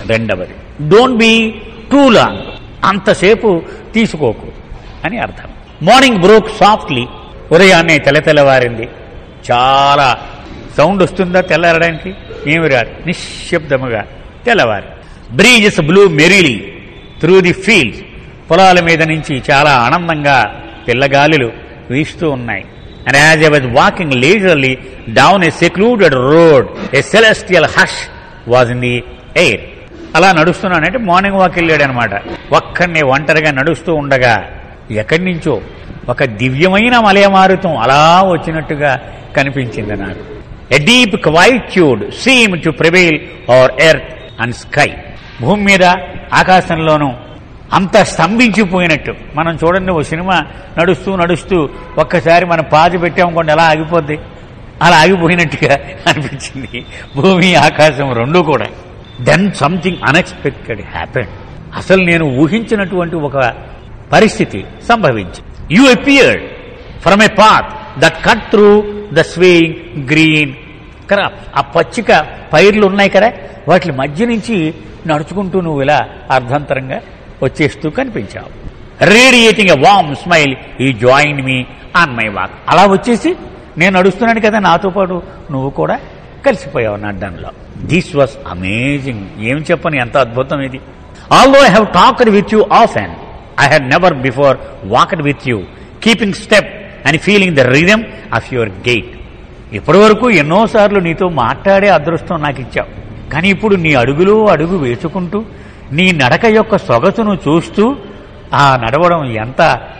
రెండవది don't be two long అంతసేపు తీసుకోకు అని అర్థం మార్నింగ్ బ్రోక్ సాఫ్ట్లీ ఉదయాన్నే తెల్ల తెల్లవారింది చాలా సౌండ్ వస్తుందా తెల్లారడానికి ఏమి రాదు నిశ్శబ్దముగా తెల్లవారి breezes blew merrily through the fields పొలాల మీద నుంచి చాలా ఆనందంగా పిల్లగాలులు వీస్తూ ఉన్నాయి and as I was walking leisurely down a secluded road a celestial hush was in the air అలా నడుస్తున్నానంటే మార్నింగ్ వాక్ వెళ్ళాడు అనమాట ఒక్కడిని ఒంటరిగా నడుస్తూ ఉండగా ఎక్కడి నుంచో ఒక దివ్యమైన మలయమారుతం అలా వచ్చినట్టుగా కనిపించింది నాకు a deep quietude seem to prevail over earth and sky భూమి మీద ఆకాశంలోనూ అంత స్తంభించిపోయినట్టు మనం చూడండి ఓ సినిమా నడుస్తూ నడుస్తూ ఒక్కసారి మనం పాతి పెట్టామనుకోండి ఎలా ఆగిపోద్ది అలా ఆగిపోయినట్టుగా అనిపించింది భూమి ఆకాశం రెండు కూడా దెన్ సంథింగ్ అన్ఎక్స్పెక్టెడ్ హ్యాపెన్ అసలు నేను ఊహించినటువంటి ఒక పరిస్థితి సంభవించి you appeared from a path that cut through the swaying green crop ఆ పచ్చిక పైర్లు ఉన్నాయి కదా వాటి మధ్య నుంచి నడుచుకుంటూ నువ్వు ఇలా అర్ధంతరంగా వచ్చేస్తూ కనిపించావు రేడియేటింగ్ ఎ వామ్ స్మైల్ ఈ join me on my walk అలా వచ్చేసి నేను నడుస్తున్నాను కదా నాతో పాటు నువ్వు కూడా కలిసిపోయావు నా అడ్డంలో దిస్ వాస్ అమేజింగ్ ఏం చెప్పని ఎంత అద్భుతం ఇది although I have talked with you of and I had never before walked with you keeping step and feeling the rhythm of your gait ఇప్పటి వరకు ఎన్నోసార్లు నీతో మాట్లాడే అదృష్టం నాకు ఇచ్చావు కానీ ఇప్పుడు నీ అడుగులు అడుగు వేసుకుంటూ నీ నడక యొక్క సొగసును చూస్తూ ఆ నడవడం ఎంత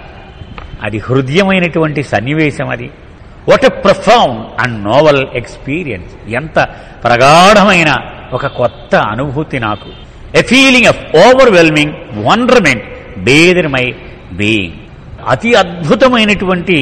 అది హృదయమైనటువంటి సన్నివేశం అది what a profound and novel experience ఎంత ప్రగాఢమైన ఒక కొత్త అనుభూతి నాకు a feeling of overwhelming wonderment bathed my being అతి అద్భుతమైనటువంటి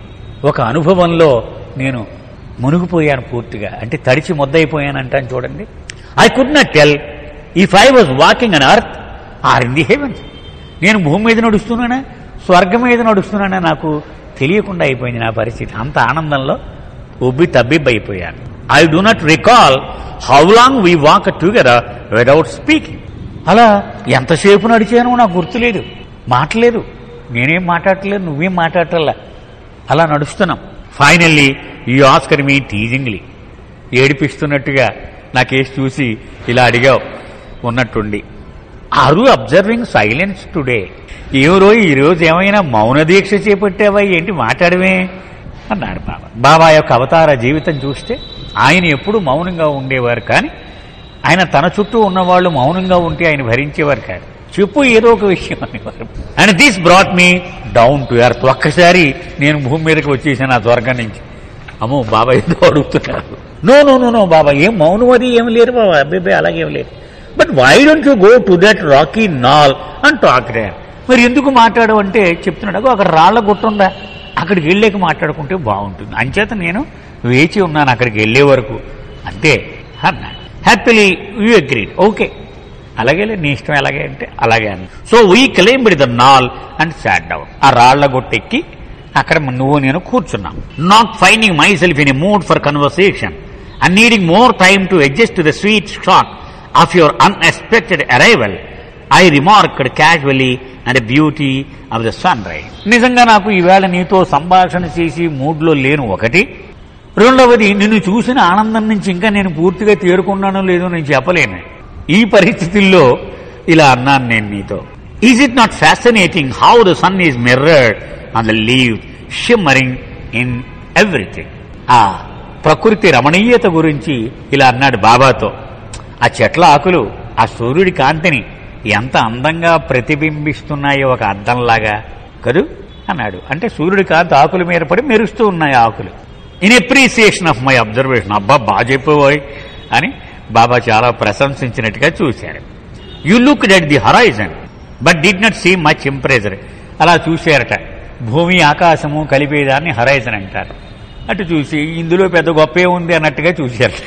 ఒక అనుభవంలో నేను మునిగిపోయాను పూర్తిగా అంటే తడిచి ముద్దయిపోయాను అంటాను చూడండి I could not tell if I was walking on earth or in the heavens నేను భూమి మీద నడుస్తున్నానా స్వర్గం మీద నడుస్తున్నానా నాకు తెలియకుండా అయిపోయింది నా పరిస్థితి అంత ఆనందంలో ఉబ్బి తబ్బిబ్బైపోయాను I do not recall how long we walk together without speaking అలా ఎంతసేపు నడిచానో నాకు గుర్తులేదు మాటలేదు నేనేం మాట్లాడట్లేదు నువ్వేం మాట్లాడటల్లా అలా నడుస్తున్నాం ఫైనల్లీ ఈ ఆస్కర్ మీ టీజింగ్లీ ఏడిపిస్తున్నట్టుగా నాకేసి చూసి ఇలా అడిగావు ఉన్నట్టుండి ఆరు అబ్జర్వింగ్ సైలెన్స్ టుడే ఎవరో ఈరోజు ఏమైనా మౌన దీక్ష చేపట్టావా ఏంటి మాట్లాడమే అన్నాడు బాబా బాబా యొక్క అవతార జీవితం చూస్తే ఆయన ఎప్పుడు మౌనంగా ఉండేవారు కానీ ఆయన తన చుట్టూ ఉన్నవాళ్ళు మౌనంగా ఉంటే ఆయన భరించేవారు కాదు చెప్పు ఏదో ఒక విషయం అనేవారు and this brought me down to earth ఒక్కసారి నేను భూమి మీదకి వచ్చేసాను ఆ స్వర్గం నుంచి అమ్మో బాబా ఏదో అడుగుతున్నారు no no no no Baba ఏం మౌనం అది ఏం లేరు బాబా అబ్బాయి అలాగేం లేదు but why don't you go to that rocky knoll and talk there మరి ఎందుకు మాట్లాడవు అంటే చెప్తున్నాడు "అగో అక్కడ రాళ్ల గుట్ట ఉందా అక్కడికి వెళ్ళాక మాట్లాడుకుంటే బాగుంటుంది అంచేత నేను వేచి ఉన్నాను అక్కడికి వెళ్ళే వరకు అంతే అన్నాడు హ్యాపీలీ యూ అగ్రీడ్ ఓకే అలాగే నీ ఇష్టం ఎలాగే అంటే అలాగే అని so we climbed the knoll and sat down ఆ రాళ్ల గొట్టెక్కి అక్కడ నువ్వు నేను కూర్చున్నాం not finding myself in a mood for conversation and needing more time to adjust to the sweet shock of your unexpected arrival I remarked casually and beauty of the sunrise నిజంగా నాకు ఈవేళ నీతో సంభాషణ చేసి మూడ్లో లేను ఒకటి రెండవది నిన్ను చూసిన ఆనందం నుంచి ఇంకా నేను పూర్తిగా తేరుకున్నానో లేదో నేను చెప్పలేను ఈ పరిస్థితుల్లో ఇలా అన్నాను నేను నీతో is it not fascinating how the sun is mirrored on the leave shimmering in everything ఆ ప్రకృతి రమణీయత గురించి ఇలా అన్నాడు బాబాతో ఆ చెట్ల ఆకులు ఆ సూర్యుడి కాంతిని ఎంత అందంగా ప్రతిబింబిస్తున్నాయో ఒక అద్దంలాగా కదూ అన్నాడు అంటే సూర్యుడి కాంతి ఆకుల మీద పడి మెరుస్తూ ఉన్నాయి ఆ ఆకులు in appreciation of my observation అబ్బా బాగా చెప్పబోయ్ అని బాబా చాలా ప్రశంసించినట్టుగా చూశారు you look at the horizon but did not see much ఇంప్రెజర్ అలా చూశారట భూమి ఆకాశము కలిపేదాన్ని హరైజన్ అంటారు అటు చూసి ఇందులో పెద్ద గొప్పే ఉంది అన్నట్టుగా చూశారట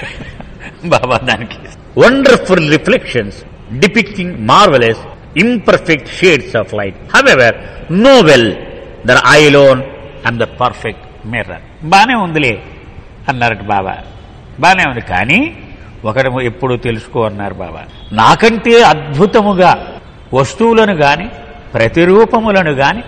బాబా దానికి wonderful reflections depicting marvellous imperfect shades of light however no well there I lone and the perfect mirror బానే ఉందిలే అన్నారట బాబా బానే ఉంది కానీ ఒకటి ఎప్పుడు తెలుసుకో అన్నారు బాబా నాకంటే అద్భుతముగా వస్తువులను గాని ప్రతిరూపములను గాని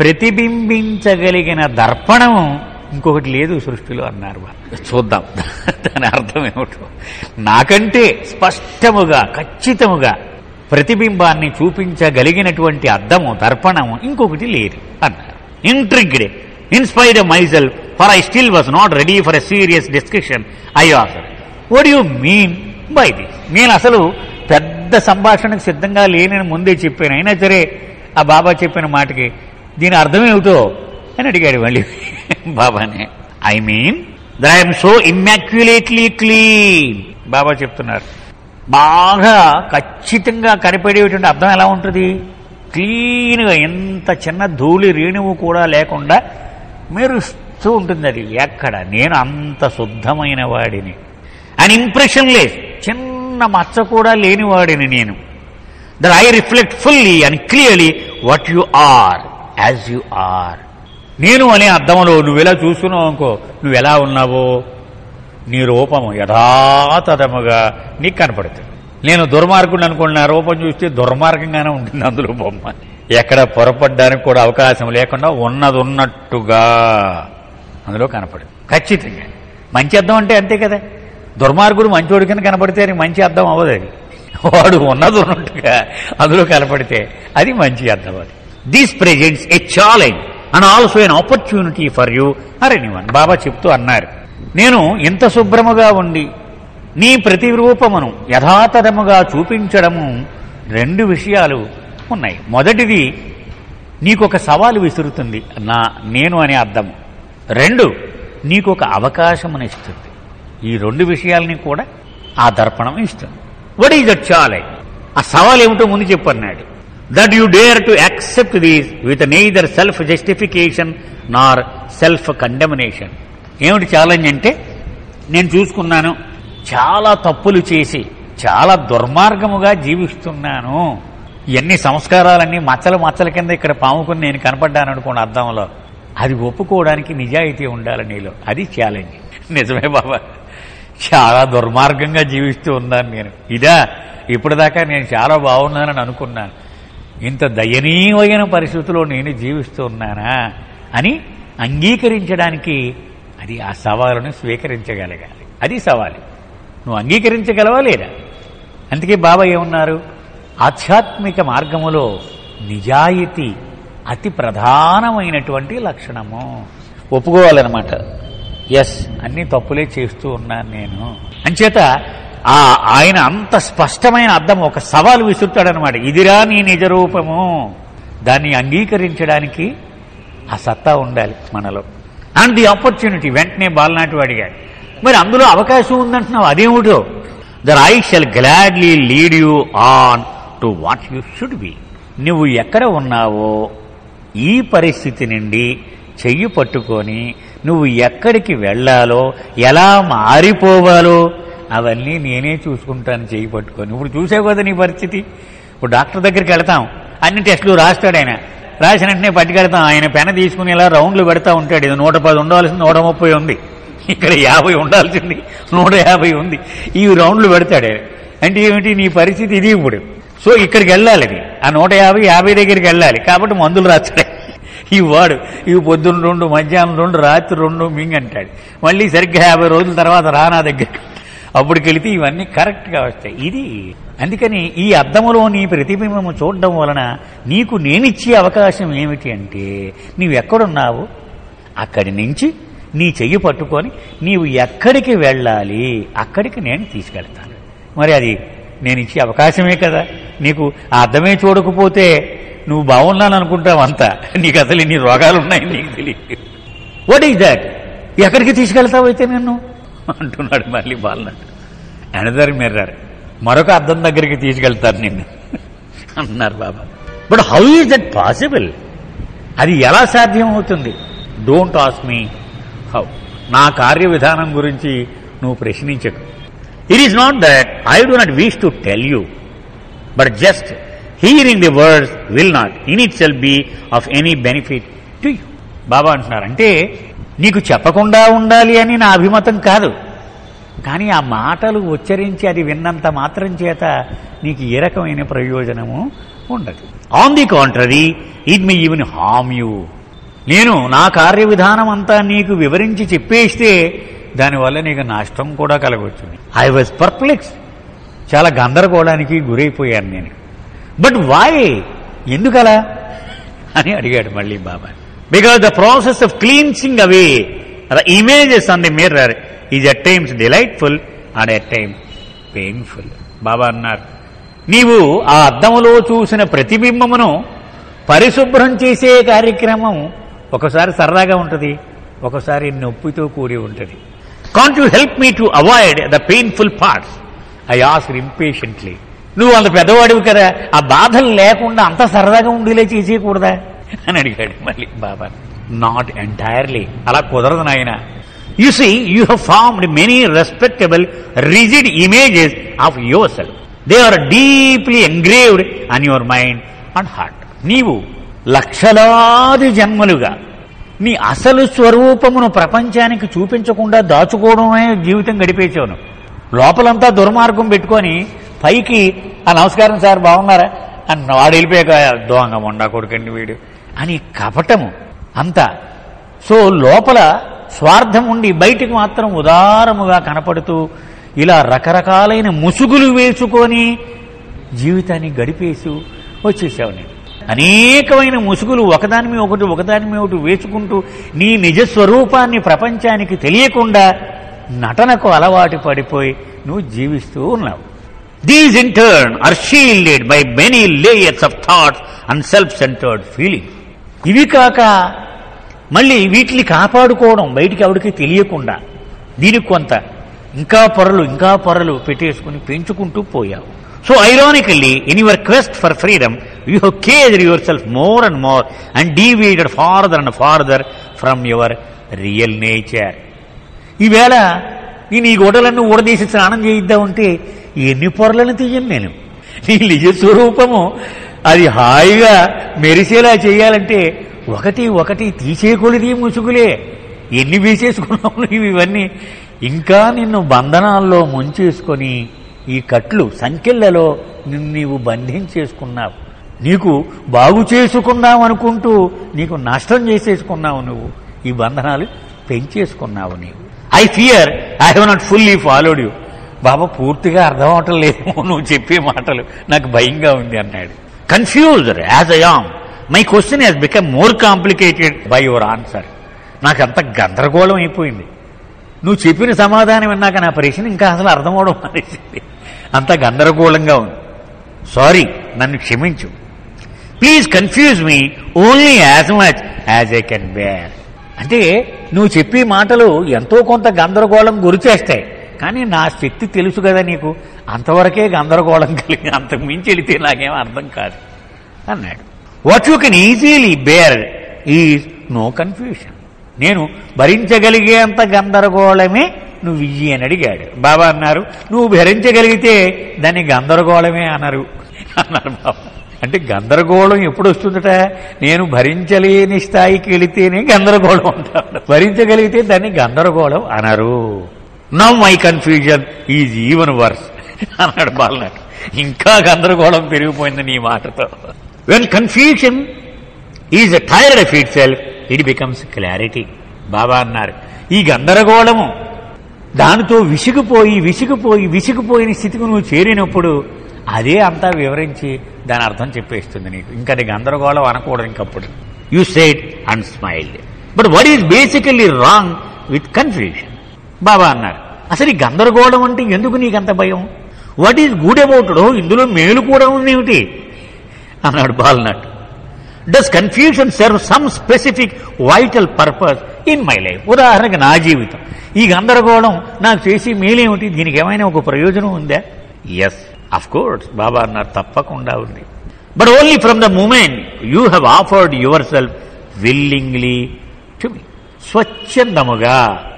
ప్రతిబింబించగలిగిన దర్పణము ఇంకొకటి లేదు సృష్టిలో అన్నారు బాబా చూద్దాం దాని అర్థం ఏమిటో నాకంటే స్పష్టముగా ఖచ్చితముగా ప్రతిబింబాన్ని చూపించగలిగినటువంటి అద్దము దర్పణము ఇంకొకటి లేదు అన్నారు intrigued inspired myself for I still was not ready for a serious discussion I offer what you mean by this నేను అసలు పెద్ద సంభాషణకు సిద్ధంగా లేనని ముందే చెప్పాను అయినా సరే ఆ బాబా చెప్పిన మాటకి దీని అర్థం ఏమిటో అని అడిగాడు మళ్ళీ బాబానే I mean that I'm so immaculately clean Baba చెప్తున్నారు బాగా ఖచ్చితంగా కనిపెడేటువంటి అర్థం ఎలా ఉంటుంది క్లీన్గా ఎంత చిన్న ధూళి రేణువు కూడా లేకుండా మెరుస్తూ ఉంటుంది అది ఎక్కడ నేను అంత శుద్ధమైన వాడిని అండ్ ఇంప్రెషన్ లేదు చిన్న మచ్చ కూడా లేని వాడిని నేను that I reflect fully and clearly what you are as you are నేను అనే అర్థంలో నువ్వు ఎలా చూస్తున్నావు అనుకో నువ్వు ఎలా ఉన్నావో నీ రూపము యథాతథముగా నీకు కనపడుతుంది నేను దుర్మార్గుడు అనుకోండి నా రూపం చూస్తే దుర్మార్గంగానే ఉంటుంది అందులో బొమ్మ ఎక్కడ పొరపడ్డానికి కూడా అవకాశం లేకుండా ఉన్నది ఉన్నట్టుగా అందులో కనపడుతుంది ఖచ్చితంగా మంచి అర్థం అంటే అంతే కదా దుర్మార్గుడు మంచోడి కింద కనపడితే అది మంచి అర్థం అవ్వదు అది వాడు ఉన్నది ఉన్నట్టుగా అందులో కనపడితే అది మంచి అర్థం అది this presents a challenge and also an opportunity for you అరే వన్ బాబా చెప్తూ అన్నారు నేను ఇంత శుభ్రముగా ఉండి నీ ప్రతిరూపమును యథాతథముగా చూపించడము రెండు విషయాలు ఉన్నాయి మొదటిది నీకొక సవాలు విసురుతుంది నా నేను అనే అర్థము రెండు నీకొక అవకాశమునిస్తుంది ఈ రెండు విషయాలని కూడా ఆ దర్పణం ఇస్తుంది వట్ ఈజ్ దట్ ఛాలెంజ్ ఆ సవాల్ ఏమిటో ముందు చెప్పన్నాడు that you dare to accept these with neither self justification nor self condemnation ఏమిటి ఛాలెంజ్ అంటే నేను చూసుకున్నాను చాలా తప్పులు చేసి చాలా దుర్మార్గముగా జీవిస్తున్నాను ఎన్ని సంస్కారాలన్నీ మచ్చల మచ్చల కింద ఇక్కడ పాముకుని నేను కనపడ్డాను అనుకోండి అర్థంలో అది ఒప్పుకోవడానికి నిజాయితీ ఉండాలి నీలో అది ఛాలెంజ్ నిజమే బాబా చాలా దుర్మార్గంగా జీవిస్తూ ఉన్నాను నేను ఇదా ఇప్పటిదాకా నేను చాలా బాగున్నానని అనుకున్నాను ఇంత దయనీయమైన పరిస్థితిలో నేను జీవిస్తూ ఉన్నానా అని అంగీకరించడానికి అది ఆ సవాలును స్వీకరించగలగాలి అది సవాలు నువ్వు అంగీకరించగలవా లేదా అందుకే బాబా ఏమన్నారు ఆధ్యాత్మిక మార్గములో నిజాయితీ అతి ప్రధానమైనటువంటి లక్షణము ఒప్పుకోవాలన్నమాట ఎస్ అన్ని తప్పులే చేస్తూ ఉన్నాను నేను అంచేత ఆ ఆయన అంత స్పష్టమైన అర్థం ఒక సవాలు విసురుతాడనమాట ఇదిరా నీ నిజ రూపము దాన్ని అంగీకరించడానికి ఆ సత్తా ఉండాలి మనలో అండ్ ది ఆపర్చునిటీ వెంటనే బాలనాటి అడిగాడు మరి అందులో అవకాశం ఉందంటున్నావు అదేమిటో there I shall gladly lead you on to what you should be నువ్వు ఎక్కడ ఉన్నావో ఈ పరిస్థితి నుండి చెయ్యి పట్టుకొని నువ్వు ఎక్కడికి వెళ్ళాలో ఎలా మారిపోవాలో అవన్నీ నేనే చూసుకుంటాను చెయ్యి పట్టుకొని ఇప్పుడు చూసావు కదా నీ పరిస్థితి ఇప్పుడు డాక్టర్ దగ్గరికి వెళ్తాం అన్ని టెస్టులు రాస్తాడు ఆయన రాసిన వెంటనే పట్టుకెడతాం ఆయన పెన తీసుకుని ఇలా రౌండ్లు పెడతా ఉంటాడు ఇది నూట పది ఉండాల్సింది నూట ముప్పై ఉంది ఇక్కడ యాభై ఉండాల్సింది నూట యాభై ఉంది ఈ రౌండ్లు పెడతాడు అంటే ఏమిటి నీ పరిస్థితి ఇది ఇప్పుడు సో ఇక్కడికి వెళ్ళాలి ఇది ఆ నూట యాభై యాభై దగ్గరికి వెళ్ళాలి కాబట్టి మందులు రాస్తాడు ఈ వాడు ఇవి పొద్దున్న రెండు మధ్యాహ్నం రెండు రాత్రి రెండు మింగ్ అంటాడు మళ్ళీ సరిగ్గా యాభై రోజుల తర్వాత రా నా దగ్గర అప్పటికి వెళితే ఇవన్నీ కరెక్ట్గా వస్తాయి ఇది అందుకని ఈ అద్దములో నీ ప్రతిబింబము చూడడం వలన నీకు నేనిచ్చే అవకాశం ఏమిటి అంటే నీవు ఎక్కడున్నావు అక్కడి నుంచి నీ చెయ్యి పట్టుకొని నీవు ఎక్కడికి వెళ్ళాలి అక్కడికి నేను తీసుకెళ్తాను మరి అది నేను ఇచ్చే అవకాశమే కదా నీకు ఆ అర్థమే చూడకపోతే నువ్వు బాగున్నాను అనుకుంటావు అంతా నీకు అసలు ఇన్ని రోగాలు ఉన్నాయి నీకు తెలియదు వాట్ ఈజ్ దాట్ ఎక్కడికి తీసుకెళ్తావు అయితే నిన్ను అంటున్నాడు మళ్ళీ బాలనాడు అనదర్ మిర్రర్ మరొక అద్దం దగ్గరికి తీసుకెళ్తారు నిన్ను అంటున్నారు Baba but how is that possible అది ఎలా సాధ్యం అవుతుంది డోంట్ ఆస్ మీ హౌ నా కార్య విధానం గురించి నువ్వు ప్రశ్నించకు it is not that I do not wish to tell you but just hearing the words will not in itself be of any benefit to you Baba అంటున్నారు అంటే నీకు చెప్పకుండా ఉండాలి అని నా అభిమతం కాదు కానీ ఆ మాటలు ఉచ్చరించి అది విన్నంత మాత్రం చేత నీకు ఏ రకమైన ప్రయోజనము ఉండదు on the contrary it may even harm you నేను నా కార్య విధానం అంతా నీకు వివరించి చెప్పేస్తే దానివల్ల నీకు నష్టం కూడా కలగవచ్చు ఐ వాజ్ పర్ప్లెక్స్ చాలా గందరగోళానికి గురైపోయాను నేను బట్ వాయ్ ఎందుకలా అని అడిగాడు మళ్ళీ Baba because the process of cleansing away the images on the mirror is at times delightful and at times painful Baba అన్నారు నీవు ఆ అద్దములో చూసిన ప్రతిబింబమును పరిశుభ్రం చేసే కార్యక్రమం ఒకసారి సరదాగా ఉంటుంది ఒకసారి నొప్పితో కూడి ఉంటుంది can't you help me to avoid the painful parts I ask impatiently నువ్వు అంత పెద్దవాడివి కదా ఆ బాధలు లేకుండా అంత సరదాగా ఉండేలే చేసేయకూడదా అని అడిగాడు మళ్ళీ బాబా నాట్ ఎంటైర్లీ అలా కుదరదు నాయన you see you have formed many respectable rigid images of yourself they are deeply engraved on your mind and heart నీవు లక్షలాది జన్మలుగా నీ అసలు స్వరూపమును ప్రపంచానికి చూపించకుండా దాచుకోవడమే జీవితం గడిపేచాను లోపలంతా దుర్మార్గం పెట్టుకొని పైకి ఆ నమస్కారం సార్ బాగున్నారా అని వాడు వెళ్ళిపోయాక దోంగ మొండా కొడుకండి వీడు అని కపటము అంతా సో లోపల స్వార్థం ఉండి బయటికి మాత్రం ఉదారముగా కనపడుతూ ఇలా రకరకాలైన ముసుగులు వేసుకొని జీవితాన్ని గడిపేసి వచ్చేసావు నేను అనేకమైన ముసుగులు ఒకదాని మీద ఒకటి ఒకదాని మీద ఒకటి వేసుకుంటూ నీ నిజ స్వరూపాన్ని ప్రపంచానికి తెలియకుండా నటనకు అలవాటు పడిపోయి నువ్వు జీవిస్తూ ఉన్నావు these in turn are shielded by many layers of thoughts and self centred feeling ఇవి కాక మళ్ళీ వీటిని కాపాడుకోవడం బయటికి ఎవరికి తెలియకుండా దీనికి కొంత ఇంకా పొరలు ఇంకా పొరలు పెట్టేసుకుని పెంచుకుంటూ పోయావు so ironically in your quest for freedom you have caged yourself more and more and divided farther and farther from your real nature ఈవేళ ఈ నీ గొడవలన్నీ ఊడదీసి స్నానం చేయిద్దామంటే ఎన్ని పొరలను తీయను నేను నీ నిజ స్వరూపము అది హాయిగా మెరిసేలా చేయాలంటే ఒకటి ఒకటి తీసేకొలిది ముసుగులే ఎన్ని వేసేసుకున్నావు నువ్వు ఇవన్నీ ఇంకా నిన్ను బంధనాల్లో ముంచేసుకొని ఈ కట్లు సంఖ్యలలో నిన్ను నీవు బంధించేసుకున్నావు నీకు బాగు చేసుకుందాం అనుకుంటూ నీకు నష్టం చేసేసుకున్నావు నువ్వు ఈ బంధనాలు పెంచేసుకున్నావు నీవు I fear I have not fully followed you Baba పూర్తిగా అర్థం అవటం లేదేమో నువ్వు చెప్పే మాటలు నాకు భయంగా ఉంది అన్నాడు confused as I am my question has become more complicated by your answer నాకంత గందరగోళం అయిపోయింది నువ్వు చెప్పిన సమాధానం విన్నాక నా ప్రశ్న ఇంకా అసలు అర్థం అవడం మానేసింది అంత గందరగోళంగా ఉంది సారీ నన్ను క్షమించు please confuse me only as much as I can bear అంటే నువ్వు చెప్పే మాటలు ఎంతో కొంత గందరగోళం గురిచేస్తాయి కానీ నా శక్తి తెలుసు కదా నీకు అంతవరకే గందరగోళం కలిగి అంతకు మించి వెళితే నాకేం అర్థం కాదు అన్నాడు what you can easily bear is no confusion నేను భరించగలిగేంత గందరగోళమే నువ్వు ఇయ్యి అని అడిగాడు బాబా అన్నారు నువ్వు భరించగలిగితే దాన్ని గందరగోళమే అన్నారు అన్నారు బాబా అంటే గందరగోళం ఎప్పుడు వస్తుందట నేను భరించలేని స్థాయికి వెళితేనే గందరగోళం అంటాడు భరించగలిగితే దాన్ని గందరగోళం అనరు now my confusion is even worse అన్నాడు బాలనాడు ఇంకా గందరగోళం పెరిగిపోయింది నీ మాటతో when confusion is tired of itself it becomes clarity Baba అన్నారు ఈ గందరగోళము దానితో విసిగిపోయి విసిగిపోయి విసిగిపోయిన స్థితికి నువ్వు చేరినప్పుడు అదే అంతా వివరించి దాని అర్థం చెప్పేస్తుంది నీకు ఇంకా అది గందరగోళం అనకూడదు ఇంకప్పుడు you said and smiled but what is basically wrong with confusion Baba అన్నారు అసలు ఈ గందరగోళం అంటే ఎందుకు నీకంత భయం వాట్ ఈజ్ గుడ్ అబౌట్ ఇందులో మేలు కూడా ఉందేమిటి అన్నాడు బాలనట్ does confusion serve some specific vital purpose in my life ఉదాహరణకి నా జీవితం ఈ గందరగోళం నాకు చేసి మేలేమిటి దీనికి ఏమైనా ఒక ప్రయోజనం ఉందా ఎస్ అఫ్ కోర్స్ బాబా అన్నారు తప్పకుండా ఉంది but only from the moment you have offered yourself willingly to me స్వచ్ఛందముగా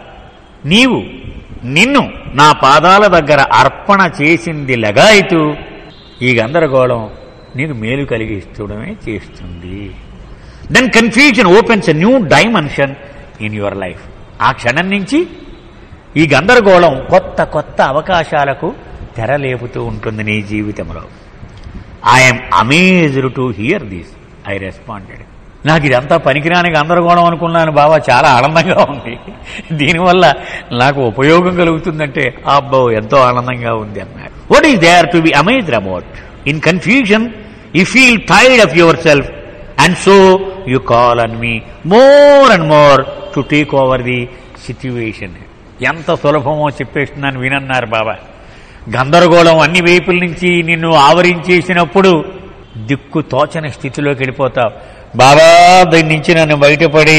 నీవు నిన్ను నా పాదాల దగ్గర అర్పణ చేసింది లగాయితూ ఈ గందరగోళం నీకు మేలు కలిగిస్తూడమే చేస్తుంది then confusion opens a new dimension in your life ఆ క్షణం నుంచి ఈ గందరగోళం కొత్త కొత్త కొత్త అవకాశాలకు తెరలేపుతూ ఉంటుంది నీ జీవితంలో I'm amazed to hear this I responded నాకు ఇదంతా పనికిరాని గందరగోళం అనుకున్నాను బాబా చాలా ఆనందంగా ఉంది దీనివల్ల నాకు ఉపయోగం కలుగుతుందంటే అబ్బో ఎంతో ఆనందంగా ఉంది అన్నాడు what is there to be amazed about in confusion you feel tired of yourself and so you call on me more and more to take over the situation ఎంత సులభమో చెప్పేస్తున్నాను వినన్నారు బాబా గందరగోళం అన్ని వైపుల నుంచి నిన్ను ఆవరించేసినప్పుడు దిక్కు తోచని స్థితిలోకి వెళ్ళిపోతావు బాబా దీని నుంచి నన్ను బయటపడి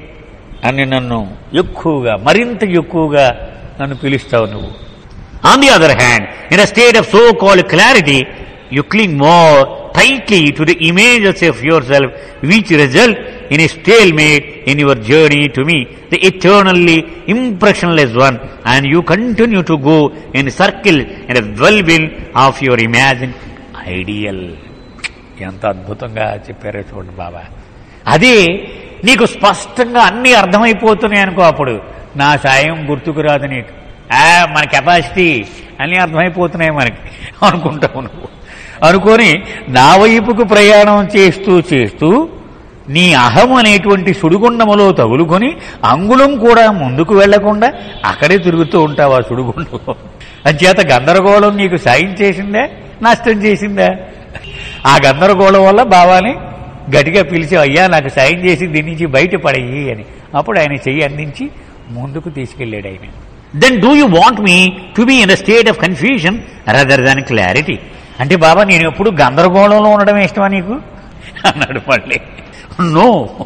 అని నన్ను ఎక్కువగా మరింత ఎక్కువగా నన్ను పిలుస్తావు నువ్వు on the other hand in a state of so called clarity you cling more tightly to the images of yourself which result in a stalemate in your journey to me the eternally impressionless one and you continue to go in circle in well will of your imagine ideal ఎంత అద్భుతంగా చెప్పారో చూడండి బాబా అదే నీకు స్పష్టంగా అన్ని అర్థమైపోతున్నాయి అనుకో అప్పుడు నా సాయం గుర్తుకు రాదు నీకు ఆ మన కెపాసిటీ అన్నీ అర్థమైపోతున్నాయి మనకి అనుకుంటావు నువ్వు అనుకొని నా వైపుకు ప్రయాణం చేస్తూ చేస్తూ నీ అహం అనేటువంటి సుడిగుండములో తగులుకొని అంగుళం కూడా ముందుకు వెళ్లకుండా అక్కడే తిరుగుతూ ఉంటావు ఆ సుడిగుండంలో అంచేత గందరగోళం నీకు సాయం చేసిందా నష్టం చేసిందా ఆ గందరగోళం వల్ల బావాని గట్టిగా పిలిచి అయ్యా నాకు సాయం చేసి దీని నుంచి బయటపడయి అని అప్పుడు ఆయన చెయ్యి అందించి ముందుకు తీసుకెళ్ళాడు ఆయన then do you want me to be in a state of confusion rather than clarity అంటే బాబా నేను ఎప్పుడు గందరగోళంలో ఉండడం ఇష్టమా నీకు అన్నాడు మళ్ళీ no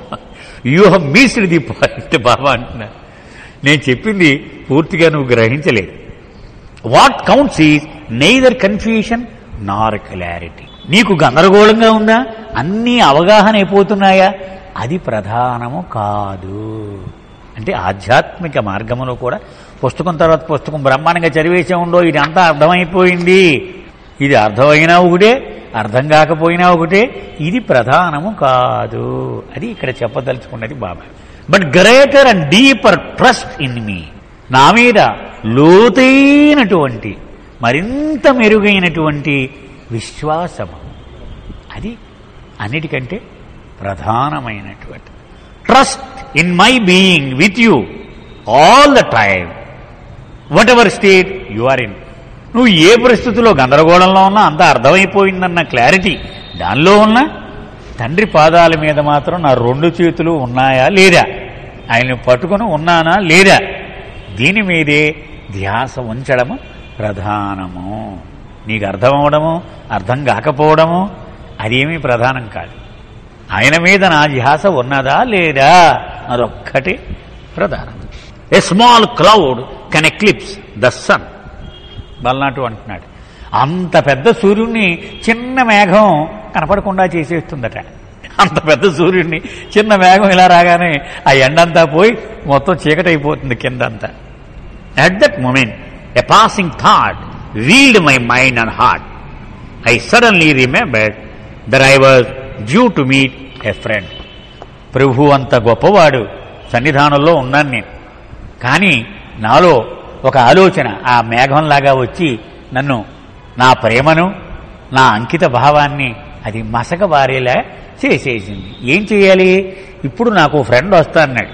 you uh missed the point Baba అంటున్నా నేను చెప్పింది పూర్తిగా నువ్వు గ్రహించలేదు what counts is neither confusion nor clarity నీకు గందరగోళంగా ఉందా అన్నీ అవగాహన అయిపోతున్నాయా అది ప్రధానము కాదు అంటే ఆధ్యాత్మిక మార్గంలో కూడా పుస్తకం తర్వాత పుస్తకం బ్రహ్మాండంగా చదివేసే ఉండో ఇది అంతా అర్థమైపోయింది ఇది అర్థమైనా ఒకటే అర్థం కాకపోయినా ఒకటే ఇది ప్రధానము కాదు అది ఇక్కడ చెప్పదలుచుకున్నది Baba but greater and deeper trust in me నా మీద లోతైనటువంటి మరింత మెరుగైనటువంటి విశ్వాసము అది అన్నిటికంటే ప్రధానమైనటువంటి trust in my being with you all the time whatever state you are in నువ్వు ఏ పరిస్థితిలో గందరగోళంలో ఉన్నా అంత అర్థమైపోయిందన్న క్లారిటీ దానిలో ఉన్నా తండ్రి పాదాల మీద మాత్రం నా రెండు చేతులు ఉన్నాయా లేదా ఆయన్ని పట్టుకుని ఉన్నానా లేదా దీని మీదే ధ్యాస ఉంచడము ప్రధానము నీకు అర్థం అవడము అర్థం కాకపోవడము అదేమీ ప్రధానం కాదు ఆయన మీద నా ధ్యాస ఉన్నదా లేదా అదొక్కటే ప్రధానం a small cloud can eclipse the sun బల్నాటు అంటున్నాడు అంత పెద్ద సూర్యుడిని చిన్న మేఘం కనపడకుండా చేసేస్తుందట అంత పెద్ద సూర్యుడిని చిన్న మేఘం ఇలా రాగానే ఆ ఎండంతా పోయి మొత్తం చీకటైపోతుంది కిందంతా at that moment a passing thought wheeled my mind and heart I suddenly remembered there I was due to meet a friend Prabhu అంత గొప్పవాడు సన్నిధానంలో ఉన్నాను నేను కానీ నాలో ఒక ఆలోచన ఆ మేఘంలాగా వచ్చి నన్ను నా ప్రేమను నా అంకిత భావాన్ని అది మసక బారేలా చేసేసింది ఏం చేయాలి ఇప్పుడు నాకు ఫ్రెండ్ వస్తా అన్నాడు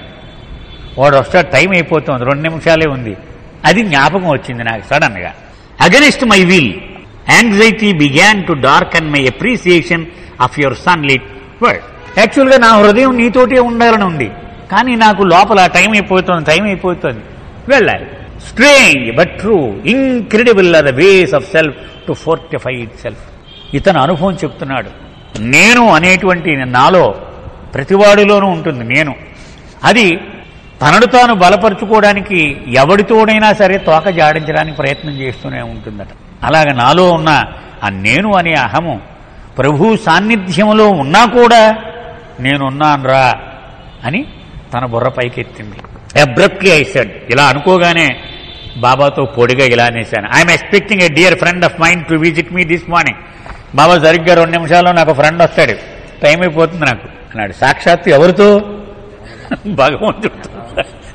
వాడు వస్తాడు టైం అయిపోతుంది రెండు నిమిషాలే ఉంది అది జ్ఞాపకం వచ్చింది నాకు సడన్గా against my will anxiety began to dark and my appreciation of your sunlit word యాక్చువల్గా నా హృదయం నీతోటే ఉండాలని ఉంది కానీ నాకు లోపల టైం అయిపోతుంది టైం అయిపోతుంది వెళ్ళాలి strange but true incredible are the ways of self to fortify itself ఇతను అనుభవం చెప్తున్నాడు నేను అనేటువంటి నాలో ప్రతివాడిలోనూ ఉంటుంది నేను అది తనను తాను బలపరుచుకోవడానికి ఎవడితోనైనా సరే తోక జాడించడానికి ప్రయత్నం చేస్తూనే ఉంటుందట అలాగ నాలో ఉన్న ఆ నేను అనే అహము ప్రభు సాన్నిధ్యంలో ఉన్నా కూడా నేనున్నానురా అని తన బుర్ర పైకెత్తింది అబ్రప్ట్లీ ఐ సెడ్ ఇలా అనుకోగానే బాబాతో పొడిగా ఇలా అనేసాను I'm expecting a dear friend of mind to visit me this morning Baba సరిగ్గా రెండు నిమిషాల్లో నాకు ఫ్రెండ్ వస్తాడు టైం అయిపోతుంది నాకు అన్నాడు సాక్షాత్తు ఎవరితో భగవంతుడితో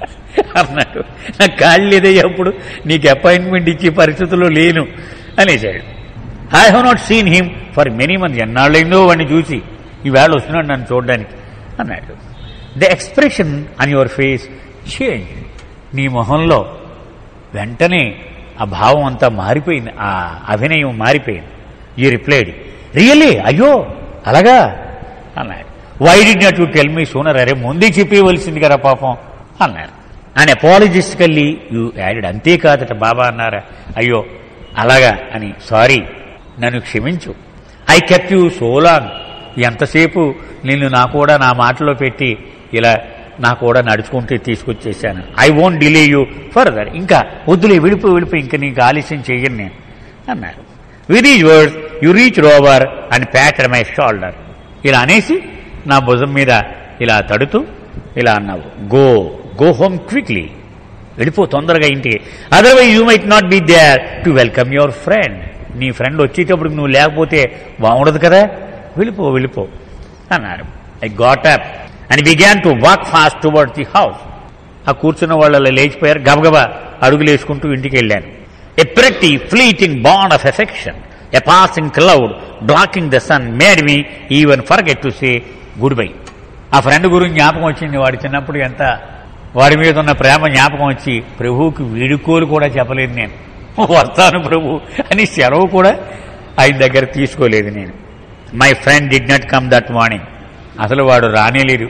అన్నాడు నాకు కాళ్ళు లేదయ్యా అప్పుడు నీకు అపాయింట్మెంట్ ఇచ్చే పరిస్థితుల్లో లేను అనేసాడు I have not seen him for many months ఎన్నాళ్ళైందో వాడిని చూసి ఈవేళ వస్తున్నాడు నన్ను చూడడానికి అన్నాడు the expression on your face change నీ మొహంలో వెంటనే ఆ భావం అంతా మారిపోయింది ఆ అభినయం మారిపోయింది యూ రిప్లైడ్ రియల్లీ అయ్యో అలాగా అన్నాడు why did not you tell me sooner అరే ముందే చెప్పేయవలసింది కదా పాపం అన్నారు అండ్ అపాలజిస్టికల్లీ యూ యాడెడ్ అంతేకాదట బాబా అన్నారా అయ్యో అలాగా అని సారీ నన్ను క్షమించు ఐ కెప్ యూ సోలాంగ్ ఎంతసేపు నిన్ను నా కూడా నా మాటలో పెట్టి ఇలా నా కూడా నడుచుకుంటూ తీసుకొచ్చేసాను I won't delay you further ఇంకా వద్దులే విడిపో విడిపో ఇంకా నీకు ఆలస్యం చెయ్యను నేను అన్నారు with is words you reach rover and patter my shoulder ఇలా అనేసి నా భుజం మీద ఇలా తడుతూ ఇలా అన్నావు గో గో హోమ్ క్విక్లీ వెళ్ళిపో తొందరగా ఇంటికి otherwise you might not be there to welcome your friend నీ ఫ్రెండ్ వచ్చేటప్పుడు నువ్వు లేకపోతే బాగుండదు కదా వెళ్ళిపో వెళ్ళిపో అన్నారు I got up and began to walk fast toward the house ఆ కూర్చున్న వాళ్ళు లేచిపోయారు గబగబా అడుగులు వేసుకుంటూ ఇంటికి వెళ్ళాను a pretty fleeting bond of affection, a passing cloud blocking the sun made me even forget to say goodbye. ఆ ఫ్రెండ్ గురించి జ్ఞాపకం వచ్చింది వాడి చిన్నప్పుడు ఎంత వాడి మీద ఉన్న ప్రేమ జ్ఞాపకం వచ్చి ప్రభువుకి వీడుకోలు కూడా చెప్పలేదు నేను వస్తాను ప్రభు అని సెలవు కూడా ఆయన దగ్గర తీసుకోలేదు నేను my friend did not come that morning అసలు వాడు రానేలేదు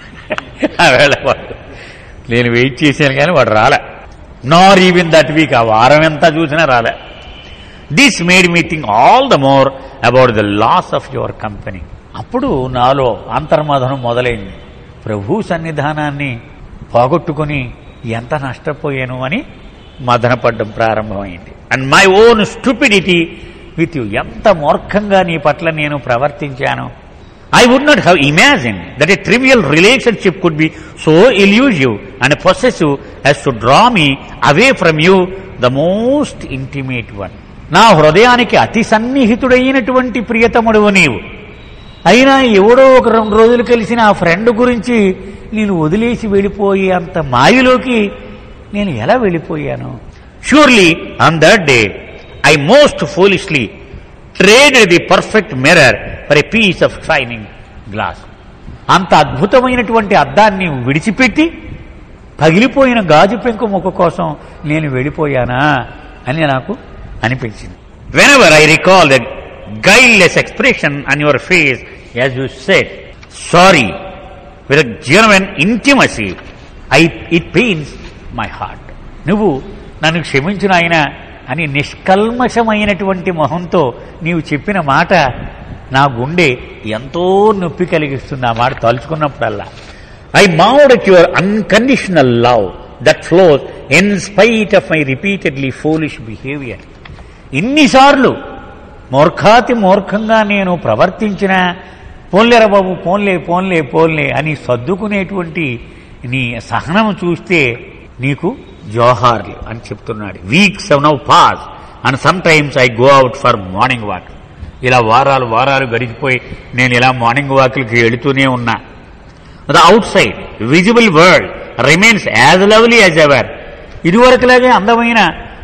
ఆ వేళ వాడు నేను వెయిట్ చేశాను కానీ వాడు రాలే నార్ ఈవెన్ దట్ వీక్ ఆ వారం ఎంత చూసినా రాలే this made me think all the more about the loss of your company అప్పుడు నాలో అంతర్మథనం మొదలైంది ప్రభు సన్నిధానాన్ని పోగొట్టుకుని ఎంత నష్టపోయాను అని మదనపడ్డం ప్రారంభమైంది and my own stupidity with you ఎంత మూర్ఖంగా నీ పట్ల నేను ప్రవర్తించాను I would not have imagined that a trivial relationship could be so elusive and possessive as to draw me away from you, the most intimate one. నా హృదయానికి అతి సన్నిహితుడైనటువంటి ప్రియతముడు నీవు అయినా ఎవడో ఒక రెండు రోజులు కలిసిన ఆ ఫ్రెండ్ గురించి నేను వదిలేసి వెళ్ళిపోయి అంత మాయలోకి నేను ఎలా వెళ్ళిపోయాను surely on that day I most foolishly traded the perfect mirror for a piece of shining glass అంత అద్భుతమైనటువంటి అద్దాన్ని విడిచిపెట్టి పగిలిపోయిన గాజు పెంకు ముక్క కోసం నేను వెళ్ళిపోయానా అని నాకు అనిపించింది whenever I recall the guileless expression on your face as you set sorry with genuine intimacy I it pains my heart నువ్వు నన్ను క్షమించిన ఆయన అని నిష్కల్మషమైనటువంటి మొహంతో నీవు చెప్పిన మాట నా గుండె ఎంతో నొప్పి కలిగిస్తుంది ఆ మాట తలుచుకున్నప్పుడల్లా I mowed at your unconditional love that flows in spite of my repeatedly foolish behaviour ఇన్నిసార్లు మూర్ఖాతి మూర్ఖంగా నేను ప్రవర్తించిన పోన్లేరా బాబు పోన్లే పోన్లే పోన్లే అని సర్దుకునేటువంటి నీ సహనం చూస్తే నీకు జోహార్లు అని చెప్తున్నాడు weeks now pass and sometimes I go out for morning walk ఇలా వారాలు వారాలు గడిచిపోయి నేను ఇలా మార్నింగ్ వాక్లకి వెళుతూనే ఉన్నా the outside visible world remains as lovely as ever ఇదివరకులాగే అందమైన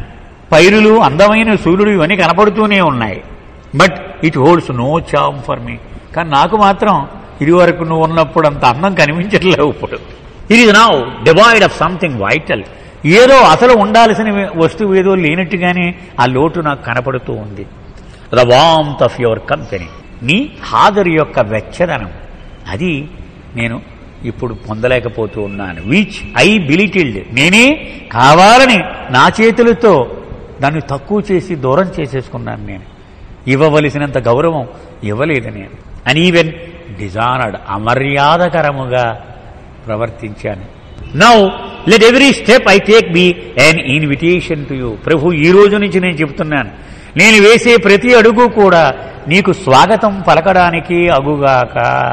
పైరులు అందమైన సూర్యుడు ఇవన్నీ కనపడుతూనే ఉన్నాయి but it holds no charm for me కానీ నాకు మాత్రం ఇదివరకు నువ్వు ఉన్నప్పుడు అంత అందం కనిపించట్లేవు ఇప్పుడు it is now devoid of something vital ఏదో అసలు ఉండాల్సిన వస్తువు ఏదో లేనట్టుగానే ఆ లోటు నాకు కనపడుతూ ఉంది the warmth of your company నీ హాజరు యొక్క వెచ్చదనం అది నేను ఇప్పుడు పొందలేకపోతూ ఉన్నాను విచ్ ఐ బిలిటిల్డ్ నేనే కావాలని నా చేతులతో దాన్ని తక్కువ చేసి దూరం చేసేసుకున్నాను నేను ఇవ్వవలసినంత గౌరవం ఇవ్వలేదు నేను అండ్ ఈవెన్ డిజానర్డ్ అమర్యాదకరముగా ప్రవర్తించాను now let every step I take be an invitation to you Prabhu ఈ రోజు నుంచి నేను చెప్తున్నాను నేను వేసే ప్రతి అడుగు కూడా నీకు స్వాగతం పలకడానికి అగుగాక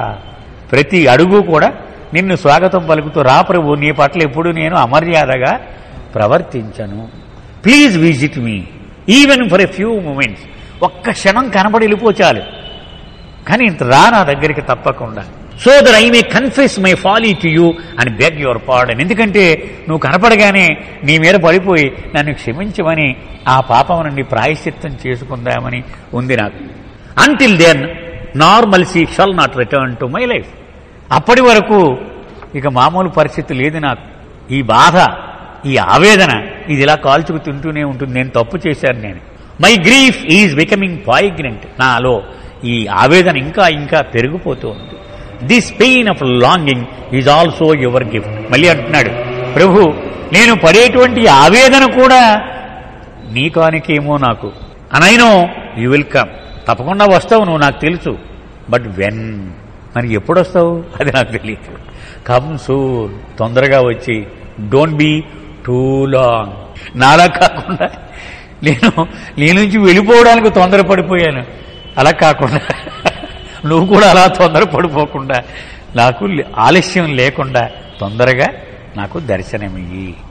ప్రతి అడుగు కూడా నిన్ను స్వాగతం పలుకుతూ రా ప్రభు నీ పట్ల ఎప్పుడు నేను అమర్యాదగా ప్రవర్తించను please visit me even for a few moments ఒక్క క్షణం కనబడి వెళ్ళిపో చాలు కానీ ఇంత రా నా దగ్గరికి తప్పకుండా so that I may confess my folly to you and beg your pardon ఎందుకంటే నువ్వు కనపడగానే నీ మీద పడిపోయి నన్ను క్షమించమని ఆ పాపం నుండి ప్రాయశ్చిత్తం చేసుకుందామని ఉంది నాకు until then normalcy shall not return to my life అప్పటి వరకు ఇక మామూలు పరిస్థితి లేదు నాకు ఈ బాధ ఈ ఆవేదన ఇది ఇలా కాల్చుకు తింటూనే ఉంటుంది నేను తప్పు చేశాను నేను my grief is becoming poignant నాలో ఈ ఆవేదన ఇంకా ఇంకా పెరిగిపోతూ ఉంది this pain of longing is also your gift మళ్ళీ అంటున్నాడు ప్రభు నేను పడేటువంటి ఆవేదన కూడా నీ కానికేమో నాకు అనైనో యూ విల్ కమ్ తప్పకుండా వస్తావు నువ్వు నాకు తెలుసు బట్ వెన్ మరి ఎప్పుడు వస్తావు అది నాకు తెలియదు కమ్ సూన్ తొందరగా వచ్చి డోంట్ బీ టూ లాంగ్ నాలా కాకుండా నేను నీ నుంచి వెళ్ళిపోవడానికి తొందరపడిపోయాను అలా కాకుండా నువ్వు కూడా అలా తొందరపడిపోకుండా నాకు ఆలస్యం లేకుండా తొందరగా నాకు దర్శనమియ్యి